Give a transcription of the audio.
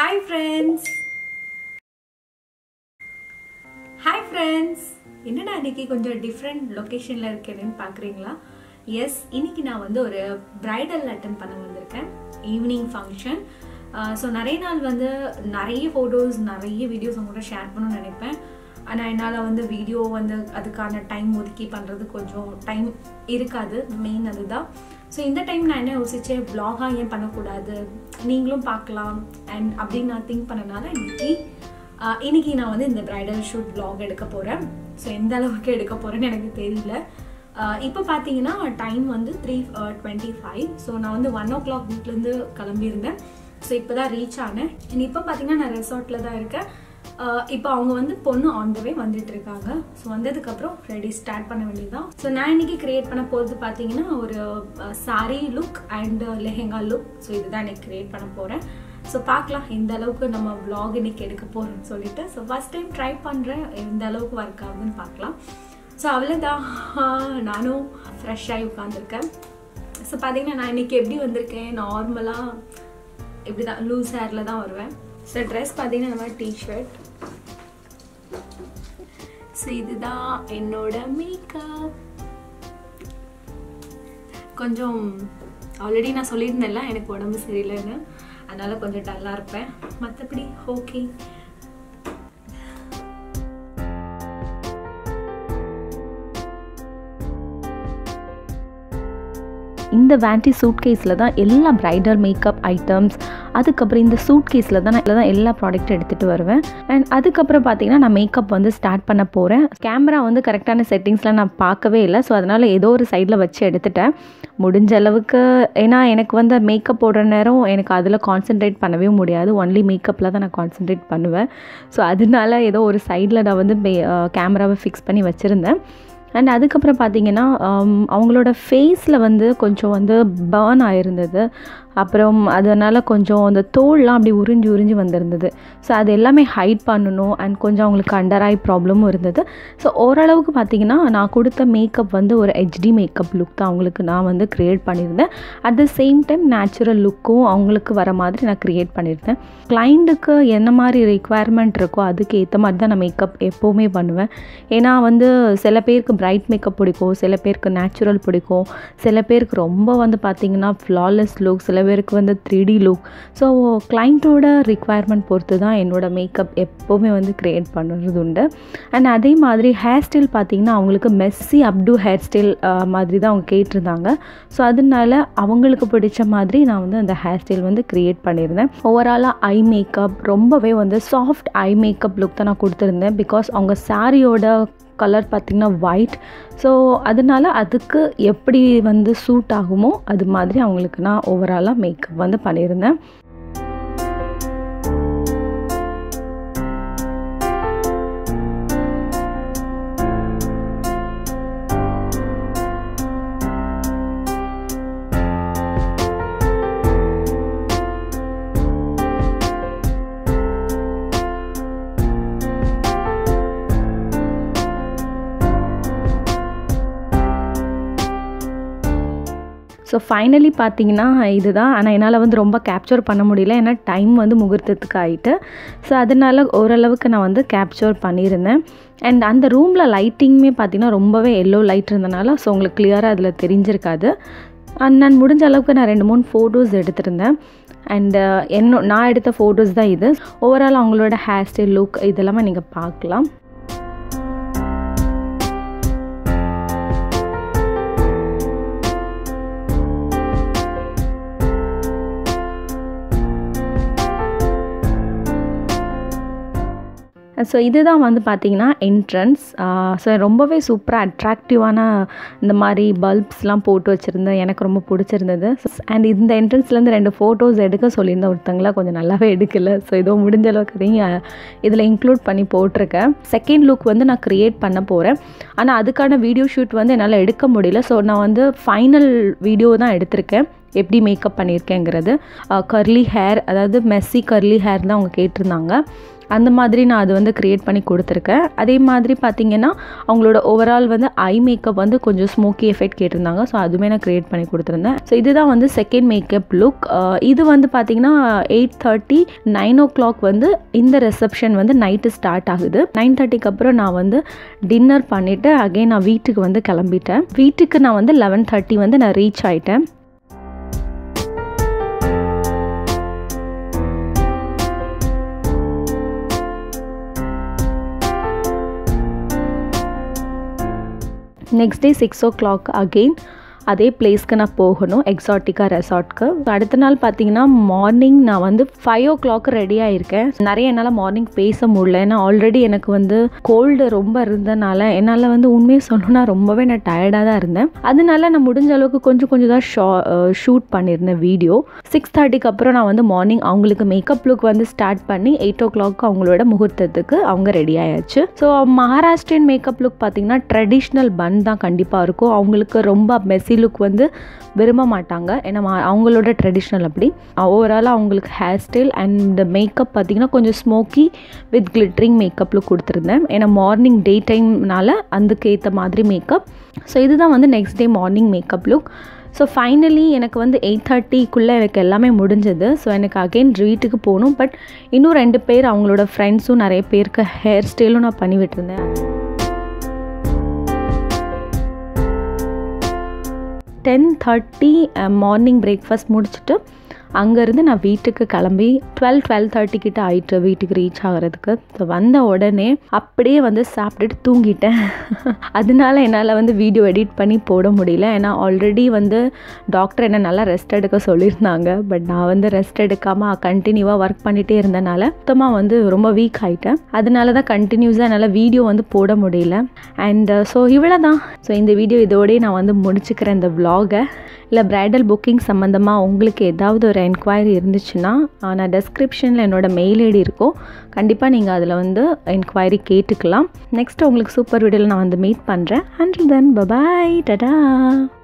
hi friends hi friends என்னடா இன்னைக்கு கொஞ்சம் டிஃப்ரெண்ட் லொக்கேஷனில் இருக்கேன்னு பார்க்குறீங்களா எஸ் இன்னைக்கு நான் வந்து ஒரு பிரைடல் அட்டன் பண்ண வந்திருக்கேன் ஈவினிங் ஃபங்க்ஷன் ஸோ நிறைய நாள் வந்து நிறைய ஃபோட்டோஸ் நிறைய வீடியோஸ் உங்கள்கிட்ட ஷேர் பண்ணணும்னு நினைப்பேன் ஆனால் என்னால் வந்து வீடியோ வந்து அதுக்கான டைம் ஒதுக்கி பண்ணுறது கொஞ்சம் டைம் இருக்காது மெயின் அதுதான் ஸோ இந்த டைம் நான் என்ன யோசிச்சேன் vlog-ஆ ஏன் பண்ணக்கூடாது நீங்களும் பார்க்கலாம் அண்ட் அப்படின்னு நான் திங்க் பண்ணனால இன்னைக்கு ஆஹ், இன்னைக்கு நான் வந்து இந்த பிரைடல் ஷூட் vlog எடுக்க போகிறேன் ஸோ எந்த அளவுக்கு எடுக்க போகிறேன்னு எனக்கு தெரியல இப்போ பார்த்தீங்கன்னா டைம் வந்து த்ரீ டுவெண்ட்டி ஃபைவ் ஸோ நான் வந்து ஒன் ஓ கிளாக் வீட்லேருந்து கிளம்பியிருந்தேன் ஸோ இப்போ தான் ரீச் ஆனேன் அண்ட் இப்போ பார்த்தீங்கன்னா நான் ரெசார்ட்டில் தான் இருக்கேன் ஆஹ் இப்போ அவங்க வந்து பொண்ணு ஆன் த வே வந்துட்டு இருக்காங்க ஸோ வந்ததுக்கப்புறம் ரெடி ஸ்டார்ட் பண்ண வேண்டியதுதான் ஸோ நான் இன்னைக்கு கிரியேட் பண்ண போகிறது பார்த்தீங்கன்னா ஒரு sari look and lehenga look so இதுதான் இன்னைக்கு கிரியேட் பண்ண போகிறேன் ஸோ பார்க்கலாம் எந்த அளவுக்கு நம்ம vlog இன்னைக்கு எடுக்க போகிறோம்னு சொல்லிட்டு ஸோ ஃபர்ஸ்ட் டைம் ட்ரை பண்ணுறேன் எந்த அளவுக்கு ஒர்க் ஆகுதுன்னு பார்க்கலாம் ஸோ அவ்வளோதான் நானும் ஃப்ரெஷ் ஆகி உட்காந்துருக்கேன் ஸோ பார்த்தீங்கன்னா நான் இன்னைக்கு எப்படி வந்திருக்கேன் நார்மலாக இப்படி தான் லூஸ் ஹேரில் தான் வருவேன் ஸோ ட்ரெஸ் பார்த்தீங்கன்னா இந்த மாதிரி டிஷர்ட் ஸோ இதுதான் என்னோட மேக்கப் கொஞ்சம் ஆல்ரெடி நான் சொல்லியிருந்தேன்ல எனக்கு உடம்பு சரியில்லைன்னு அதனால கொஞ்சம் டல்லாக இருப்பேன் மற்றபடி ஓகே இந்த வேண்டி சூட் கேஸில் தான் எல்லா ப்ரைடல் மேக்கப் ஐட்டம்ஸ் அதுக்கப்புறம் இந்த சூட் கேஸில் தான் நான் தான் எல்லா ப்ராடக்ட்டும் எடுத்துகிட்டு வருவேன் அண்ட் அதுக்கப்புறம் பார்த்தீங்கன்னா நான் மேக்கப் வந்து ஸ்டார்ட் பண்ண போகிறேன் கேமரா வந்து கரெக்டான செட்டிங்ஸ்லாம் நான் பார்க்கவே இல்லை ஸோ அதனால் ஏதோ ஒரு சைடில் வச்சு எடுத்துட்டேன் முடிஞ்ச அளவுக்கு ஏன்னா எனக்கு வந்து மேக்கப் போடுற நேரம் எனக்கு அதில் கான்சென்ட்ரேட் பண்ணவே முடியாது ஒன்லி மேக்கப்பில் தான் நான் கான்சென்ட்ரேட் பண்ணுவேன் ஸோ அதனால ஏதோ ஒரு சைடில் நான் வந்து கேமராவை ஃபிக்ஸ் பண்ணி வச்சுருந்தேன் அண்ட் அதுக்கப்புறம் பார்த்தீங்கன்னா ஆம், அவங்களோட ஃபேஸில் வந்து கொஞ்சம் வந்து பேர்ன் ஆயிருந்தது அப்புறம் அதனால் கொஞ்சம் அந்த தோல்லாம் அப்படி உறிஞ்சி உறிஞ்சி வந்திருந்தது ஸோ அது எல்லாமே ஹைட் பண்ணணும் அண்ட் கொஞ்சம் அவங்களுக்கு அண்டர் ஐ ப்ராப்ளமும் இருந்தது ஸோ ஓரளவுக்கு பார்த்தீங்கன்னா நான் கொடுத்த மேக்கப் வந்து ஒரு ஹெச்டி மேக்கப் லுக் தான் அவங்களுக்கு நான் வந்து க்ரியேட் பண்ணியிருந்தேன் at the same time natural லுக்கும் அவங்களுக்கு வர மாதிரி நான் க்ரியேட் பண்ணியிருந்தேன் கிளைண்ட்டுக்கு என்ன மாதிரி ரெக்குவயர்மெண்ட் இருக்கோ அதுக்கு ஏற்ற மாதிரி தான் நான் மேக்கப் எப்போவுமே பண்ணுவேன் ஏன்னா வந்து சில பேருக்கு பிரைட் மேக்கப் பிடிக்கும் சில பேருக்கு நேச்சுரல் பிடிக்கும் சில பேருக்கு ரொம்ப வந்து பார்த்திங்கன்னா ஃப்ளாலெஸ் லுக் சில பேருக்கு வந்து த்ரீ டி லுக் ஸோ கிளைண்ட்டோட ரிக்குவயர்மெண்ட் பொறுத்து தான் என்னோட மேக்கப் எப்போவுமே வந்து க்ரியேட் பண்ணுறது உண்டு அண்ட் அதே மாதிரி ஹேர் ஸ்டைல் பார்த்திங்கன்னா அவங்களுக்கு மெஸ்ஸி அப்டு ஹேர் ஸ்டைல் மாதிரி தான் அவங்க கேட்டிருந்தாங்க ஸோ அதனால அவங்களுக்கு பிடிச்ச மாதிரி நான் வந்து அந்த ஹேர் ஸ்டைல் வந்து க்ரியேட் பண்ணியிருந்தேன் ஓவராலாக ஐ மேக்கப் ரொம்பவே வந்து சாஃப்ட் ஐ மேக்கப் லுக் தான் நான் கொடுத்துருந்தேன் பிகாஸ் அவங்க சாரியோட கலர் பார்த்திங்கன்னா ஒயிட் ஸோ அதனால அதுக்கு எப்படி வந்து சூட் ஆகுமோ அது மாதிரி அவங்களுக்கு நான் ஓவராலாக மேக்கப் வந்து பண்ணியிருந்தேன் ஸோ ஃபைனலி பார்த்தீங்கன்னா இதுதான் ஆனால் என்னால் வந்து ரொம்ப கேப்சர் பண்ண முடியல ஏன்னா டைம் வந்து முகூர்த்தத்துக்கு ஆகிட்டு ஸோ அதனால ஓரளவுக்கு நான் வந்து கேப்சர் பண்ணியிருந்தேன் அண்ட் அந்த ரூமில் லைட்டிங்குமே பார்த்தீங்கன்னா ரொம்பவே எல்லோ லைட் இருந்தனால ஸோ உங்களுக்கு கிளியராக அதில் தெரிஞ்சிருக்காது அண்ட் நான் முடிஞ்ச அளவுக்கு நான் ரெண்டு மூணு ஃபோட்டோஸ் எடுத்திருந்தேன் அண்டு என்ன நான் எடுத்த ஃபோட்டோஸ் தான் இது ஓவரால் அவங்களோட ஹேர் ஸ்டைல் லுக் இதெல்லாமே நீங்கள் பார்க்கலாம் ஸோ இதுதான் வந்து பார்த்தீங்கன்னா என்ட்ரன்ஸ் ஸோ ரொம்பவே சூப்பராக அட்ராக்டிவான இந்த மாதிரி பல்ப்ஸ்லாம் போட்டு வச்சுருந்தேன் எனக்கு ரொம்ப பிடிச்சிருந்தது அண்ட் இந்த என்ட்ரன்ஸ்லேருந்து ரெண்டு ஃபோட்டோஸ் எடுக்க சொல்லியிருந்தேன் ஒருத்தங்களா கொஞ்சம் நல்லாவே எடுக்கல ஸோ ஏதோ முடிஞ்ச அளவுக்கு அதையும் இதில் இன்க்ளூட் பண்ணி போட்டிருக்கேன் செகண்ட் லுக் வந்து நான் க்ரியேட் பண்ண போகிறேன் ஆனால் அதுக்கான வீடியோ ஷூட் வந்து என்னால் எடுக்க முடியல ஸோ நான் வந்து ஃபைனல் வீடியோ தான் எடுத்திருக்கேன் எப்படி மேக்கப் பண்ணியிருக்கேங்கிறது கர்லி ஹேர் அதாவது மெஸ்ஸி கர்லி ஹேர் தான் அவங்க கேட்டிருந்தாங்க அந்த மாதிரி நான் அது வந்து க்ரியேட் பண்ணி கொடுத்துருக்கேன் அதே மாதிரி பார்த்தீங்கன்னா அவங்களோட ஓவரால் வந்து ஐ மேக்கப் வந்து கொஞ்சம் ஸ்மோக்கி எஃபெக்ட் கேட்டிருந்தாங்க ஸோ அதுவுமே நான் க்ரியேட் பண்ணி கொடுத்துருந்தேன் ஸோ இதுதான் வந்து செகண்ட் மேக்கப் லுக் இது வந்து பார்த்தீங்கன்னா eight thirty nine o'clock வந்து இந்த ரிசப்ஷன் வந்து நைட்டு ஸ்டார்ட் ஆகுது நைன் தேர்ட்டிக்கு அப்புறம் நான் வந்து டின்னர் பண்ணிவிட்டு அகைன் நான் வீட்டுக்கு வந்து கிளம்பிட்டேன் வீட்டுக்கு நான் வந்து லெவன் தேர்ட்டி வந்து நான் ரீச் ஆகிட்டேன் next day six o'clock again அதே பிளேஸ்க்கு நான் போகணும் எக்ஸாட்டிக்கா ரெசார்ட்க்கு அடுத்த நாள் பார்த்தீங்கன்னா மார்னிங் நான் வந்து ஃபைவ் ஓ கிளாக் ரெடி ஆகிருக்கேன் நிறைய என்னால் மார்னிங் பேச முடியல ஏன்னா ஆல்ரெடி எனக்கு வந்து கோல்டு ரொம்ப இருந்தனால என்னால் வந்து உண்மையை சொல்லணும்னா ரொம்பவே நான் டயர்டாக தான் இருந்தேன் அதனால நான் முடிஞ்ச அளவுக்கு கொஞ்சம் கொஞ்சம் தான் ஷா ஷூட் பண்ணியிருந்தேன் வீடியோ சிக்ஸ் தேர்ட்டிக்கு அப்புறம் நான் வந்து மார்னிங் அவங்களுக்கு மேக்கப் லுக் வந்து ஸ்டார்ட் பண்ணி எயிட் ஓ கிளாக் அவங்களோட முகூர்த்தத்துக்கு அவங்க ரெடி ஆயாச்சு ஸோ மகாராஷ்டிரியன் மேக்கப் லுக் பார்த்தீங்கன்னா ட்ரெடிஷ்னல் பன் தான் கண்டிப்பாக இருக்கும் அவங்களுக்கு ரொம்ப மெஸ்ஸி லுக் வந்து விரும்ப மாட்டாங்க ஏன்னா அவங்களோட ட்ரெடிஷ்னல் அப்படி ஓவராலாக அவங்களுக்கு ஹேர் ஸ்டைல் அண்ட் மேக்கப் பார்த்திங்கன்னா கொஞ்சம் smoky with glittering makeup look கொடுத்துருந்தேன் ஏன்னா மார்னிங் டே டைம்னால அதுக்கு ஏற்ற மாதிரி மேக்கப் ஸோ இதுதான் வந்து next day morning makeup look so finally எனக்கு வந்து எயிட் தேர்ட்டிக்குள்ளே எனக்கு எல்லாமே முடிஞ்சது ஸோ எனக்கு அகெயின் வீட்டுக்கு போகணும் பட் இன்னும் ரெண்டு பேர் அவங்களோட ஃப்ரெண்ட்ஸும் நிறைய பேருக்கு ஹேர் ஸ்டைலும் நான் பண்ணி விட்டுருந்தேன் டென் தேர்ட்டி மார்னிங் பிரேக்ஃபாஸ்ட் முடிச்சுட்டு அங்கேருந்து நான் வீட்டுக்கு கிளம்பி டுவெல் டுவெல் தேர்ட்டி கிட்ட ஆயிட்டு வீட்டுக்கு ரீச் ஆகிறதுக்கு ஸோ வந்த உடனே அப்படியே வந்து சாப்பிட்டுட்டு தூங்கிட்டேன் அதனால என்னால் வந்து வீடியோ எடிட் பண்ணி போட முடியல ஏன்னா ஆல்ரெடி வந்து டாக்டர் என்ன நல்லா ரெஸ்ட் எடுக்க சொல்லியிருந்தாங்க பட் நான் வந்து ரெஸ்ட் எடுக்காமல் கண்டினியூவாக ஒர்க் பண்ணிகிட்டே இருந்தனால சுத்தமாக வந்து ரொம்ப வீக் ஆகிட்டேன் அதனால தான் கண்டினியூஸாக என்னால் வீடியோ வந்து போட முடியல அண்ட் ஸோ இவ்வளோ தான் ஸோ இந்த வீடியோ இதோடய நான் வந்து முடிச்சுக்கிறேன் இந்த வ்ளாகை இல்லை ப்ரைடல் புக்கிங் சம்மந்தமாக உங்களுக்கு ஏதாவது ஒரு என்கொயரி இருந்துச்சுன்னா நான் டெஸ்கிரிப்ஷனில் என்னோடய மெயில் ஐடி இருக்கும் கண்டிப்பாக நீங்கள் அதில் வந்து என்கொயரி கேட்டுக்கலாம் நெக்ஸ்ட் உங்களுக்கு சூப்பர் வீடியோவில் நான் வந்து மீட் பண்ணுறேன் அண்ட் தென் பபாய் டடா